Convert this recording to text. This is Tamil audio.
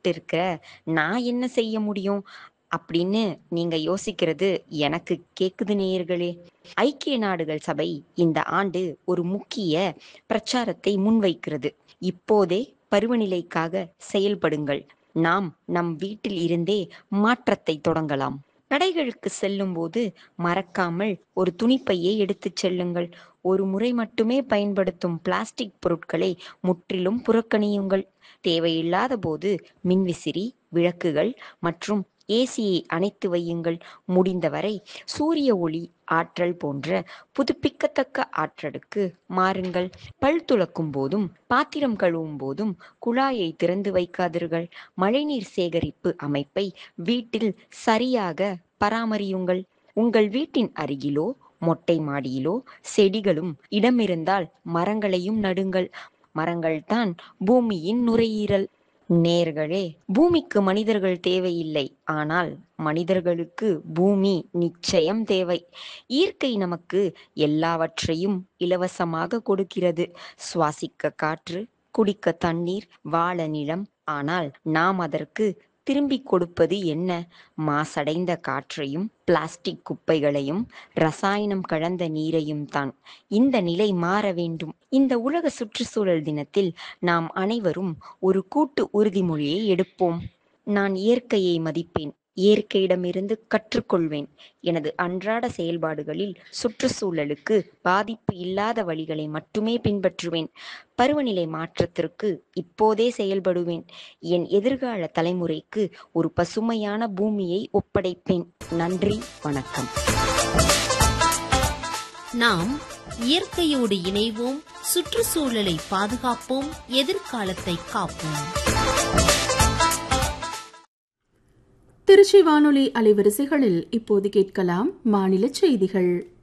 உட்கார்ந்துட்டு இருக்கிற நான் என்ன செய்ய முடியும் அப்படின்னு நீங்க யோசிக்கிறது எனக்கு கேக்குது நேயர்களே ஐக்கிய நாடுகள் சபை இந்த ஆண்டு ஒரு முக்கிய பிரச்சாரத்தை முன்வைக்கிறது இப்போதே பருவநிலைக்காக செயல்படுங்கள் நாம் நம் வீட்டில் இருந்தே மாற்றத்தை தொடங்கலாம் கடைகளுக்கு செல்லும் போது மறக்காமல் ஒரு துணிப்பையை எடுத்துச் செல்லுங்கள் ஒரு முறை மட்டுமே பயன்படுத்தும் பிளாஸ்டிக் பொருட்களை முற்றிலும் புறக்கணியுங்கள் தேவையில்லாத போது மின்விசிறி விளக்குகள் மற்றும் ஏசியை அணைத்து வையுங்கள் முடிந்தவரை சூரிய ஒளி ஆற்றல் போன்ற புதுப்பிக்கத்தக்க ஆற்றலுக்கு மாறுங்கள் பல் துலக்கும் போதும் பாத்திரம் கழுவும் போதும் குழாயை திறந்து வைக்காதீர்கள் மழைநீர் சேகரிப்பு அமைப்பை வீட்டில் சரியாக பராமரியுங்கள் உங்கள் வீட்டின் அருகிலோ மொட்டை மாடியிலோ செடிகளும் இடமிருந்தால் மரங்களையும் நடுங்கள் மரங்கள்தான் பூமியின் நுரையீரல் நேர்களே பூமிக்கு மனிதர்கள் தேவையில்லை ஆனால் மனிதர்களுக்கு பூமி நிச்சயம் தேவை இயற்கை நமக்கு எல்லாவற்றையும் இலவசமாக கொடுக்கிறது சுவாசிக்க காற்று குடிக்க தண்ணீர் வாழ நிலம் ஆனால் நாம் அதற்கு திரும்பிக் கொடுப்பது என்ன மாசடைந்த காற்றையும் பிளாஸ்டிக் குப்பைகளையும் ரசாயனம் கலந்த நீரையும் தான் இந்த நிலை மாற வேண்டும் இந்த உலக சுற்றுச்சூழல் தினத்தில் நாம் அனைவரும் ஒரு கூட்டு உறுதிமொழியை எடுப்போம் நான் இயற்கையை மதிப்பேன் இயற்கையிடமிருந்து கற்றுக்கொள்வேன் எனது அன்றாட செயல்பாடுகளில் சுற்றுச்சூழலுக்கு பாதிப்பு இல்லாத வழிகளை மட்டுமே பின்பற்றுவேன் பருவநிலை மாற்றத்திற்கு இப்போதே செயல்படுவேன் என் எதிர்கால தலைமுறைக்கு ஒரு பசுமையான பூமியை ஒப்படைப்பேன் நன்றி வணக்கம் நாம் இயற்கையோடு இணைவோம் சுற்றுச்சூழலை பாதுகாப்போம் எதிர்காலத்தை காப்போம் திருச்சி வானொலி அலைவரிசைகளில் இப்போது கேட்கலாம் மாநில செய்திகள்